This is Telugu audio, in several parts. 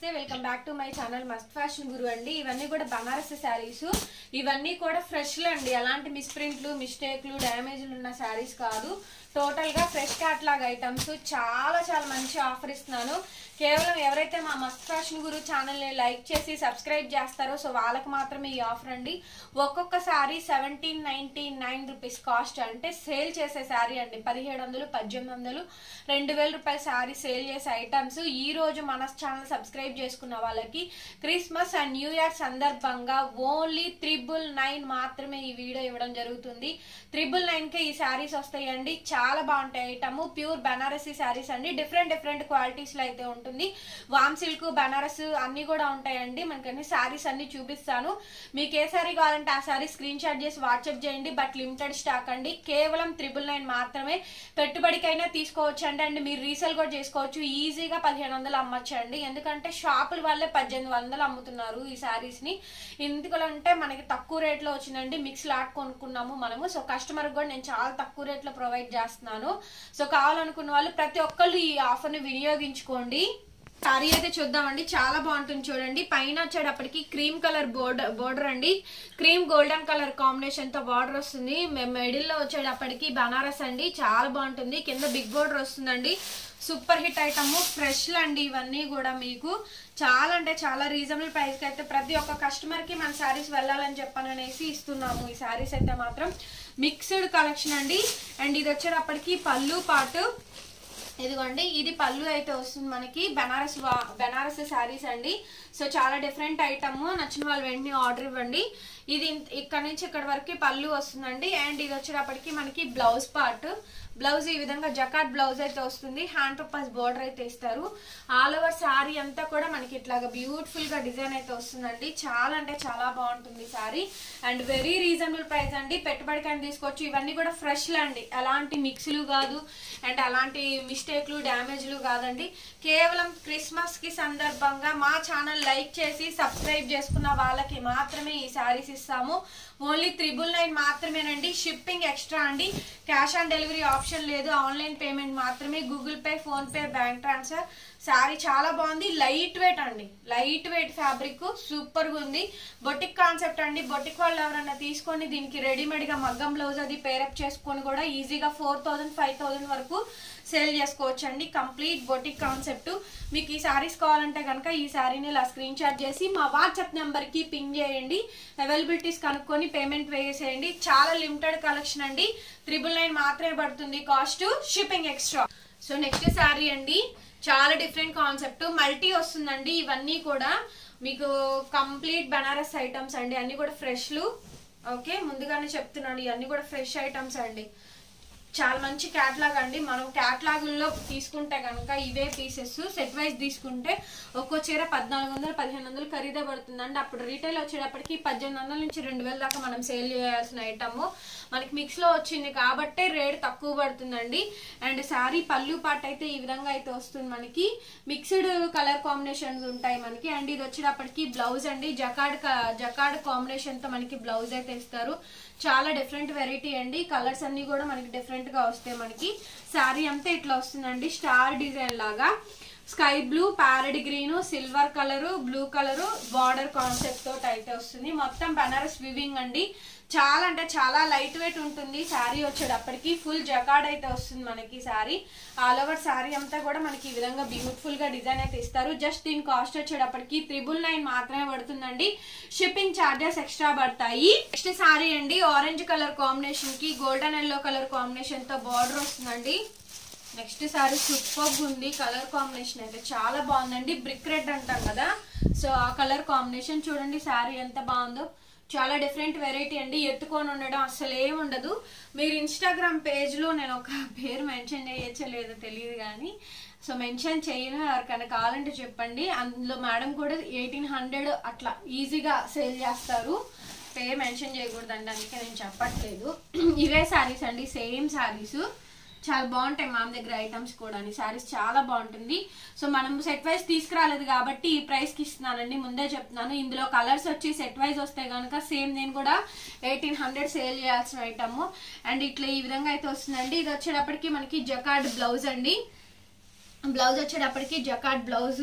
welcome back to my channel must fashion guru అండి ఇవన్నీ కూడా బనారస్ శారీస్ ఇవన్నీ కూడా ఫ్రెష్లు అండి ఎలాంటి మిస్ప్రింట్లు మిస్టేక్లు డ్యామేజ్లు ఉన్న శారీస్ కాదు టోటల్ గా ఫ్రెష్ క్యాట్లాగ్ ఐటమ్స్ చాలా చాలా మంచి ఆఫర్ ఇస్తున్నాను కేవలం ఎవరైతే మా మస్ట్ ఫ్యాషన్ గురు ఛానల్ ని లైక్ చేసి సబ్స్క్రైబ్ చేస్తారో సో వాళ్ళకి మాత్రమే ఈ ఆఫర్ అండి ఒక్కొక్క sari seventeen ninety nine rupees cost అంటే సేల్ చేసే శారీ అండి పదిహేడు వందలు పద్దెనిమిది వందలు రెండు వేల రూపాయల శారీ సేల్ చేసే ఐటమ్స్ ఈ రోజు మన ఛానల్ సబ్స్క్రైబ్ చేసుకున్న వాళ్ళకి క్రిస్మస్ అండ్ న్యూ ఇయర్ సందర్భంగా ఓన్లీ త్రిబుల్ నైన్ మాత్రమే ఈ వీడియో ఇవ్వడం జరుగుతుంది త్రిబుల్ నైన్ కే ఈ శారీస్ వస్తాయండి చాలా బాగుంటాయి ఐటమ్ ప్యూర్ బనారసీ శారీస్ అండి డిఫరెంట్ డిఫరెంట్ క్వాలిటీస్ లో అయితే ఉంటుంది వామ్ సిల్క్ బనారస్ అన్ని కూడా ఉంటాయండి మనకి అన్ని శారీస్ అన్ని చూపిస్తాను మీకు ఏ శారీ కావాలంటే ఆ శారీ స్క్రీన్ షాట్ చేసి వాట్సాప్ చేయండి బట్ లిమిటెడ్ స్టాక్ అండి కేవలం త్రిబుల్ నైన్ మాత్రమే పెట్టుబడికైనా తీసుకోవచ్చు అండి అండ్ మీరు రీసేల్ కూడా చేసుకోవచ్చు ఈజీగా పదిహేను వందలు అమ్మచ్చు అండి ఎందుకంటే షాపుల వాళ్ళే పద్దెనిమిది వందలు అమ్ముతున్నారు ఈ శారీస్ ని ఎందుకంటే మనకి తక్కువ రేట్ లో వచ్చిందండి మిక్స్ లాట్ కొనుక్కున్నాము మనము సో కస్టమర్ కూడా నేను చాలా తక్కువ రేట్ లో ప్రొవైడ్ చేస్తున్నాను సో కావాలనుకున్న వాళ్ళు ప్రతి ఒక్కళ్ళు ఈ ఆఫర్ ని వినియోగించుకోండి సారీ అయితే చూద్దామండి చాలా బాగుంటుంది చూడండి పైన వచ్చేటప్పటికి క్రీమ్ కలర్ బోర్డర్ బోర్డర్ అండి క్రీమ్ గోల్డెన్ కలర్ కాంబినేషన్ తో బార్డర్ వస్తుంది మిడిల్ లో వచ్చేటప్పటికి బనారస్ అండి చాలా బాగుంటుంది కింద బిగ్ బోర్డర్ వస్తుందండి సూపర్ హిట్ ఐటమ్ ఫ్రెష్ అండి ఇవన్నీ కూడా మీకు చాలా అంటే చాలా రీజనబుల్ ప్రైస్ కి అయితే ప్రతి ఒక్క కస్టమర్ కి మన శారీస్ వెళ్ళాలని చెప్పాననేసి ఇస్తున్నాము ఈ శారీస్ అయితే మాత్రం మిక్స్డ్ కలెక్షన్ అండి అండ్ ఇది వచ్చేటప్పటికి పళ్ళు పాటు ఇదిగోండి ఇది పళ్ళు అయితే వస్తుంది మనకి బనారస్ వా- బనారస్ శారీస్ అండి సో చాలా డిఫరెంట్ ఐటమ్ నచ్చిన వాళ్ళు వెంటనే ఆర్డర్ ఇవ్వండి ఇది ఇంత- ఇక్కడ నుంచి ఇక్కడ వరకు పళ్ళు వస్తుందండి అండ్ ఇది వచ్చేటప్పటికి మనకి బ్లౌజ్ పార్ట్ బ్లౌజ్ ఈ విధంగా జకాట్ బ్లౌజ్ అయితే వస్తుంది హ్యాండ్ పర్పస్ బోర్డర్ అయితే ఇస్తారు ఆల్ ఓవర్ శారీ అంతా కూడా మనకి ఇట్లాగా బ్యూటిఫుల్ గా డిజైన్ అయితే వస్తుందండి చాలా అంటే చాలా బాగుంటుంది sari and very reasonable price అండి పెట్టుబడికైనా తీసుకోవచ్చు ఇవన్నీ కూడా ఫ్రెష్ అండి ఎలాంటి మిక్స్లు కాదు అండ్ అలాంటి మిస్టేక్లు డ్యామేజ్లు కాదండి కేవలం క్రిస్మస్ కి సందర్భంగా మా ఛానల్ లైక్ చేసి సబ్స్క్రైబ్ చేసుకున్న వాళ్ళకి మాత్రమే ఈ శారీస్ ఇస్తాము ఓన్లీ త్రిబుల్ నైన్ మాత్రమేనండి షిప్పింగ్ ఎక్స్ట్రా అండి క్యాష్ ఆన్ డెలివరీ ఆప్షన్ లేదు ఆన్లైన్ పేమెంట్ మాత్రమే Google Pay PhonePe bank transfer sari చాలా బాగుంది లైట్ వెయిట్ అండి లైట్ వెయిట్ ఫ్యాబ్రిక్ సూపర్ గా ఉంది బొటిక్ కాన్సెప్ట్ అండి బొటిక్ వాళ్ళు ఎవరైనా తీసుకొని దీనికి రెడీమేడ్ గా మగ్గం బ్లౌజ్ అది పేరప్ చేసుకొని కూడా ఈజీగా ఫోర్ థౌసండ్ ఫైవ్ థౌసండ్ వరకు సేల్ చేసుకోవచ్చు అండి కంప్లీట్ బొటిక్ కాన్సెప్ట్ మీకు ఈ శారీస్ కావాలంటే కనుక ఈ శారీని ఇలా స్క్రీన్ షాట్ చేసి మా వాట్సాప్ నెంబర్ కి పింగ్ చేయండి అవైలబిలిటీస్ కనుక్కొని పేమెంట్ వేసేయండి చాలా లిమిటెడ్ కలెక్షన్ అండి త్రిబుల్ నైన్ మాత్రమే పడుతుంది cost shipping extra so next sari అండి చాలా డిఫరెంట్ కాన్సెప్ట్ మల్టీ వస్తుందండి ఇవన్నీ కూడా మీకు కంప్లీట్ బనారస్ ఐటమ్స్ అండి అన్ని కూడా ఫ్రెష్లు ఓకే ముందుగానే చెప్తున్నాను ఇవన్నీ కూడా ఫ్రెష్ ఐటమ్స్ అండి చాలా మంచి క్యాట్లాగ్ అండి మనం క్యాట్లాగుల్లో తీసుకుంటే కనుక ఇవే పీసెస్ సెట్ వైజ్ తీసుకుంటే ఒక్కో చీర పద్నాలుగు వందలు పదిహేను వందలు ఖరీదే పడుతుందండి అప్పుడు రీటైల్ వచ్చేటప్పటికి పద్దెనిమిది వందల నుంచి రెండు వేల దాకా మనం సేల్ చేయాల్సిన ఐటమ్ మనకి మిక్స్ లో వచ్చింది కాబట్టే రేట్ తక్కువ పడుతుందండి అండ్ శారీ పళ్ళు పాట అయితే ఈ విధంగా అయితే వస్తుంది మనకి మిక్స్డ్ కలర్ కాంబినేషన్స్ ఉంటాయి మనకి అండ్ ఇది వచ్చేటప్పటికి బ్లౌజ్ అండి జకాడ్ క- జకాడ్ కాంబినేషన్ తో మనకి బ్లౌజ్ అయితే ఇస్తారు చాలా డిఫరెంట్ వెరైటీ అండి కలర్స్ అన్ని కూడా మనకి డిఫరెంట్ గా వస్తాయి మనకి శారీ అంతా ఇట్లా వస్తుందండి స్టార్ డిజైన్ లాగా sky blue parrot green silver colour blue colour border concept తోటి అయితే వస్తుంది మొత్తం బనారస్ వివింగ్ అండి చాలా అంటే చాలా లైట్ వెయిట్ ఉంటుంది శారీ వచ్చేటప్పటికి ఫుల్ జకాడ్ అయితే వస్తుంది మనకి శారీ ఆల్ ఓవర్ శారీ అంతా కూడా మనకి ఈ విధంగా బ్యూటిఫుల్ గా డిజైన్ అయితే ఇస్తారు జస్ట్ దీని కాస్ట్ వచ్చేటప్పటికి త్రిబుల్ నైన్ మాత్రమే పడుతుందండి షిప్పింగ్ చార్జెస్ ఎక్స్ట్రా పడతాయి నెక్స్ట్ శారీ అండి ఆరెంజ్ కలర్ కాంబినేషన్ కి గోల్డెన్ ఎల్లో కలర్ కాంబినేషన్ తో బార్డర్ వస్తుందండి నెక్స్ట్ సారీ సూపర్ ఉంది కలర్ కాంబినేషన్ అయితే చాలా బాగుందండి బ్రిక్ రెడ్ అంటాం కదా సో ఆ కలర్ కాంబినేషన్ చూడండి శారీ ఎంత బాగుందో చాలా డిఫరెంట్ వెరైటీ అండి ఎత్తుకొని ఉండడం అసలు ఏం ఉండదు మీరు ఇన్స్టాగ్రామ్ పేజ్ లో నేను ఒక పేరు మెన్షన్ చేయొచ్చో లేదో తెలియదు కానీ సో మెన్షన్ చేయను ఎవరికైనా కావాలంటే చెప్పండి అందులో మేడం కూడా ఎయిటీన్ హండ్రెడ్ అట్లా ఈజీగా సేల్ చేస్తారు పేరు మెన్షన్ చేయకూడదండి అందుకే నేను చెప్పట్లేదు ఇవే శారీస్ అండి సేమ్ శారీస్ చాలా బాగుంటాయి మామ దగ్గర ఐటమ్స్ కూడా శారీస్ చాలా బాగుంటుంది సో మనం సెట్ వైజ్ తీసుకురాలేదు కాబట్టి ఈ ప్రైస్ కి ఇస్తున్నానండి ముందే చెప్తున్నాను ఇందులో కలర్స్ వచ్చి సెట్ వైజ్ వస్తే కనుక సేమ్ నేను కూడా ఎయిటీన్ హండ్రెడ్ సేల్ చేయాల్సిన ఐటమ్ అండ్ ఇట్లా ఈ విధంగా అయితే వస్తుందండి ఇది వచ్చేటప్పటికి మనకి జకార్డ్ బ్లౌజ్ అండి బ్లౌజ్ వచ్చేటప్పటికి జకాట్ బ్లౌజ్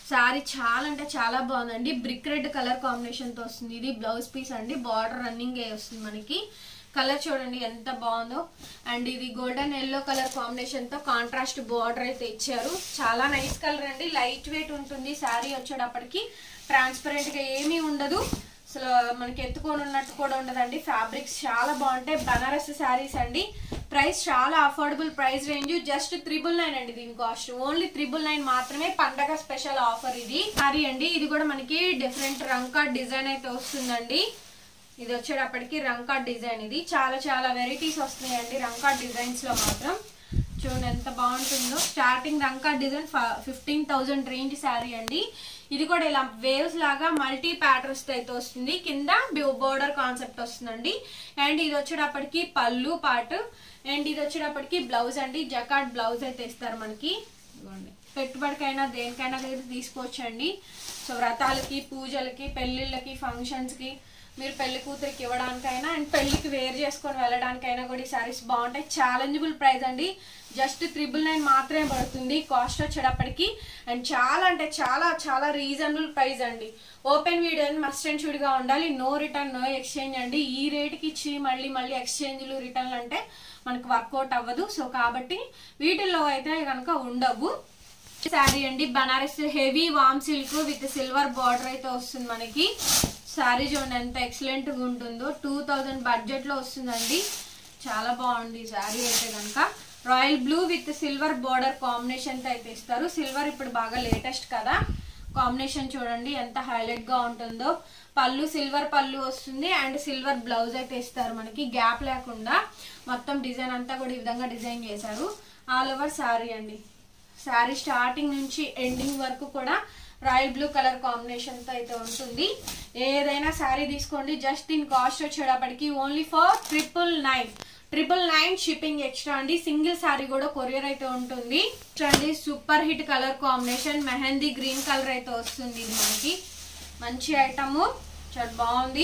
శారీ చాలా అంటే చాలా బాగుందండి బ్రిక్ రెడ్ కలర్ కాంబినేషన్ తో వస్తుంది ఇది బ్లౌజ్ పీస్ అండి బార్డర్ రన్నింగ్ వస్తుంది మనకి కలర్ చూడండి ఎంత బాగుందో అండ్ ఇది గోల్డెన్ ఎల్లో కలర్ కాంబినేషన్ తో కాంట్రాస్ట్ బార్డర్ అయితే ఇచ్చారు చాలా నైస్ కలర్ అండి లైట్ వెయిట్ ఉంటుంది శారీ వచ్చేటప్పటికి ట్రాన్స్పరెంట్ గా ఏమీ ఉండదు అసలు మనకి ఎత్తుకొని ఉన్నట్టు కూడా ఉండదండి ఫ్యాబ్రిక్స్ చాలా బాగుంటాయి బనారస్ శారీస్ అండి ప్రైస్ చాలా affordable price range just triple nine అండి దీని కాస్ట్ ఓన్లీ త్రిబుల్ నైన్ మాత్రమే పండగ స్పెషల్ ఆఫర్ ఇది సారీ అండి ఇది కూడా మనకి డిఫరెంట్ రంకా డిజైన్ అయితే వస్తుందండి ఇది వచ్చేటప్పటికి రంకా డిజైన్ ఇది చాలా చాలా వెరైటీస్ వస్తున్నాయండి రంకా డిజైన్స్ లో మాత్రం చూడండి ఎంత బాగుంటుందో స్టార్టింగ్ రంకా design fifteen thousand range sari అండి ఇది కూడా ఇలా వేవ్స్ లాగా మల్టీ ప్యాటర్న్స్ అయితే వస్తుంది కింద బోర్డర్ కాన్సెప్ట్ వస్తుందండి అండ్ ఇది వచ్చేటప్పటికి పళ్ళు పాటు అండ్ ఇది వచ్చేటప్పటికి బ్లౌజ్ అండి జకాట్ బ్లౌజ్ అయితే ఇస్తారు మనకి ఇదిగోండి పెట్టుబడికైనా దేనికైనా అయితే తీసుకోవచ్చండి సో వ్రతాలకి పూజలకి పెళ్ళిళ్ళకి ఫంక్షన్స్కి మీరు పెళ్లి కూతురికి ఇవ్వడానికైనా అండ్ పెళ్లికి వేర్ చేసుకొని వెళ్ళడానికైనా కూడా ఈ సారీస్ బాగుంటాయి ఛాలెంజబుల్ ప్రైస్ అండి జస్ట్ త్రిబుల్ నైన్ మాత్రమే పడుతుంది కాస్ట్ వచ్చేటప్పటికి అండ్ చాలా అంటే చాలా చాలా రీజనబుల్ ప్రైస్ అండి ఓపెన్ వీడియో మస్ట్ అండ్ షుడ్గా ఉండాలి నో రిటర్న్ నో ఎక్స్చేంజ్ అండి ఈ రేట్కి ఇచ్చి మళ్ళీ మళ్ళీ ఎక్స్చేంజ్లు రిటర్న్లు అంటే మనకు వర్కౌట్ అవ్వదు సో కాబట్టి వీటిల్లో అయితే కనుక ఉండవు శారీ అండి బనారస్ హెవీ వామ్ సిల్క్ విత్ సిల్వర్ బార్డర్ అయితే వస్తుంది మనకి శారీ చూడండి ఎంత ఎక్సలెంట్ గా ఉంటుందో టూ థౌజండ్ బడ్జెట్ లో వస్తుందండి చాలా బాగుంది ఈ శారీ అయితే కనుక royal blue with silver border combination తో అయితే ఇస్తారు సిల్వర్ ఇప్పుడు బాగా లేటెస్ట్ కదా కాంబినేషన్ చూడండి ఎంత హైలైట్ గా ఉంటుందో పళ్ళు సిల్వర్ పళ్ళు వస్తుంది అండ్ సిల్వర్ బ్లౌజ్ అయితే ఇస్తారు మనకి గ్యాప్ లేకుండా మొత్తం డిజైన్ అంతా కూడా ఈ విధంగా డిజైన్ చేశారు ఆల్ ఓవర్ శారీ అండి శారీ స్టార్టింగ్ నుంచి ఎండింగ్ వరకు కూడా రాయల్ బ్లూ కలర్ కాంబినేషన్ తో అయితే ఉంటుంది ఏదైనా శారీ తీసుకోండి జస్ట్ దీని కాస్ట్ వచ్చేటప్పటికి only for triple nine triple nine shipping extra అండి సింగిల్ శారీ కూడా కొరియర్ అయితే ఉంటుంది అండి super hit colour combination mehndi green colour అయితే వస్తుంది ఇది మనకి మంచి ఐటమ్ చాలా బాగుంది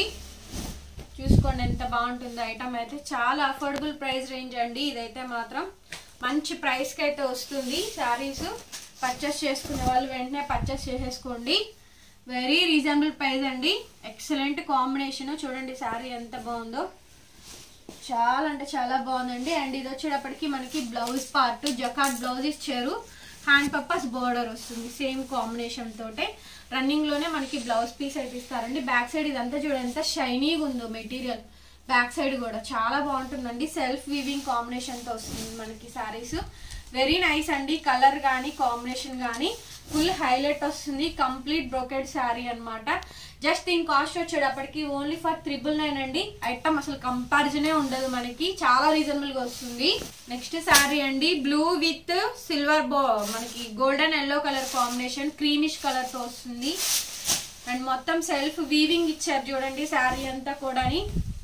చూసుకోండి ఎంత బాగుంటుంది ఐటమ్ అయితే చాలా అఫోర్డబుల్ ప్రైస్ రేంజ్ అండి ఇదైతే మాత్రం మంచి ప్రైస్ కి అయితే వస్తుంది శారీస్ పర్చేస్ చేసుకునే వాళ్ళు వెంటనే పర్చేస్ చేసేసుకోండి వెరీ రీజనబుల్ ప్రైస్ అండి ఎక్సలెంట్ కాంబినేషన్ చూడండి శారీ ఎంత బాగుందో చాలా అంటే చాలా బాగుందండి అండ్ ఇది వచ్చేటప్పటికి మనకి బ్లౌజ్ పార్ట్ జకాట్ బ్లౌజ్ ఇచ్చారు హ్యాండ్ పర్పస్ బోర్డర్ వస్తుంది సేమ్ కాంబినేషన్ తోటే రన్నింగ్ లోనే మనకి బ్లౌజ్ పీస్ అయితే ఇస్తారండి బ్యాక్ సైడ్ ఇదంతా చూడండి ఎంత షైనీగా ఉందో మెటీరియల్ బ్యాక్ సైడ్ కూడా చాలా బాగుంటుందండి సెల్ఫ్ వీవింగ్ కాంబినేషన్ తో వస్తుంది మనకి సారీస్ వెరీ నైస్ అండి కలర్ కానీ కాంబినేషన్ కానీ ఫుల్ హైలైట్ వస్తుంది కంప్లీట్ బ్రోకెడ్ శారీ అన్నమాట జస్ట్ దీని కాస్ట్ వచ్చేటప్పటికి ఓన్లీ ఫర్ త్రిబుల్ నైన్ అండి ఐటమ్ అసలు కంపారిజనే ఉండదు మనకి చాలా రీజనబుల్ గా వస్తుంది నెక్స్ట్ శారీ అండి బ్లూ విత్ సిల్వర్ బో మనకి golden yellow colour combination creamish colour తో వస్తుంది అండ్ మొత్తం సెల్ఫ్ వీవింగ్ ఇచ్చారు చూడండి శారీ అంతా కూడాని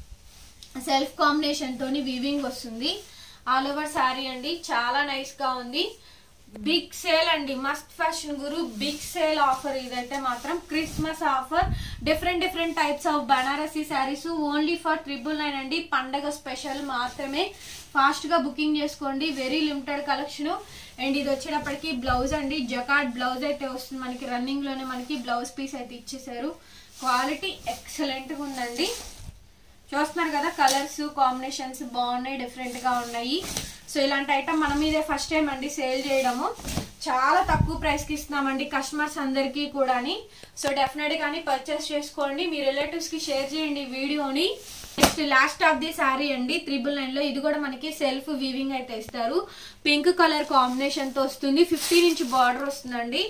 సెల్ఫ్ కాంబినేషన్ తోని వీవింగ్ వస్తుంది ఆల్ ఓవర్ శారీ అండి చాలా నైస్ గా ఉంది బిగ్ సేల్ అండి must fashion guru big sale offer ఇదైతే మాత్రం Christmas offer different different types of Banarasi saris only for triple nine అండి పండగ స్పెషల్ మాత్రమే ఫాస్ట్ గా బుకింగ్ చేసుకోండి వెరీ లిమిటెడ్ కలెక్షన్ అండ్ ఇది వచ్చేటప్పటికి బ్లౌజ్ అండి జకాట్ బ్లౌజ్ అయితే వస్తుంది మనకి రన్నింగ్ లోనే మనకి బ్లౌజ్ పీస్ అయితే ఇచ్చేసారు క్వాలిటీ ఎక్సలెంట్ గా ఉందండి చూస్తున్నారు కదా కలర్స్ కాంబినేషన్స్ బాగున్నాయి డిఫరెంట్ గా ఉన్నాయి సో ఇలాంటి ఐటమ్ మన మీదే ఫస్ట్ టైం అండి సేల్ చేయడము చాలా తక్కువ ప్రైస్ కి ఇస్తున్నామండి కస్టమర్స్ అందరికీ కూడాని సో డెఫినెట్ గానీ పర్చేస్ చేసుకోండి మీ రిలేటివ్స్ కి షేర్ చేయండి వీడియోని next last of the sari అండి త్రిబుల్ నైన్ లో ఇది కూడా మనకి సెల్ఫ్ వీవింగ్ అయితే ఇస్తారు పింక్ కలర్ కాంబినేషన్ తో వస్తుంది ఫిఫ్టీన్ ఇంచ్ బార్డర్ వస్తుందండి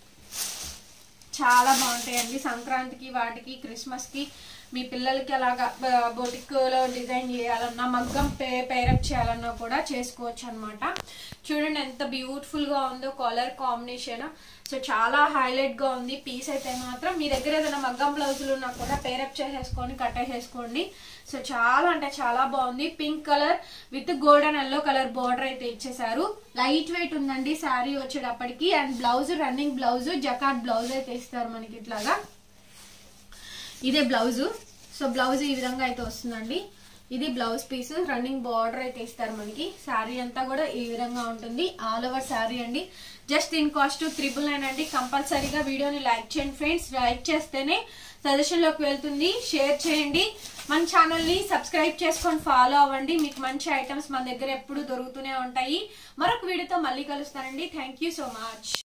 చాలా బాగుంటాయండి సంక్రాంతికి వాటికి క్రిస్మస్ కి మీ పిల్లలకి అలాగా బొటిక్ లో డిజైన్ చేయాలన్నా మగ్గం పే పేరప్ చేయాలన్నా కూడా చేసుకోవచ్చు అనమాట చూడండి ఎంత బ్యూటిఫుల్ గా ఉందో కలర్ కాంబినేషన్ సో చాలా హైలైట్ గా ఉంది పీస్ అయితే మాత్రం మీ దగ్గర ఏదైనా మగ్గం బ్లౌజులు ఉన్నా కూడా పేరప్ చేసేసుకొని కట్టేసేసుకోండి సో చాలా అంటే చాలా బాగుంది pink colour with golden yellow colour border అయితే ఇచ్చేసారు లైట్ వెయిట్ ఉందండి శారీ వచ్చేటప్పటికి and blouse running blouse jacquard blouse అయితే ఇస్తారు మనకి ఇట్లాగా ఇదే బ్లౌజ్ సో బ్లౌజ్ ఈ విధంగా అయితే వస్తుందండి ఇది బ్లౌజ్ పీస్ రన్నింగ్ బార్డర్ అయితే ఇస్తారు మనకి శారీ అంతా కూడా ఈ విధంగా ఉంటుంది ఆల్ ఓవర్ శారీ అండి జస్ట్ దీని కాస్ట్ త్రిబుల్ నైన్ అండి కంపల్సరీగా వీడియోని లైక్ చేయండి ఫ్రెండ్స్ లైక్ చేస్తేనే సజెషన్ లోకి వెళ్తుంది షేర్ చేయండి మన ఛానల్ ని సబ్స్క్రైబ్ చేసుకొని ఫాలో అవ్వండి మీకు మంచి ఐటమ్స్ మన దగ్గర ఎప్పుడు దొరుకుతూనే ఉంటాయి మరొక వీడియోతో మళ్ళీ కలుస్తానండి థ్యాంక్ యూ సో మచ్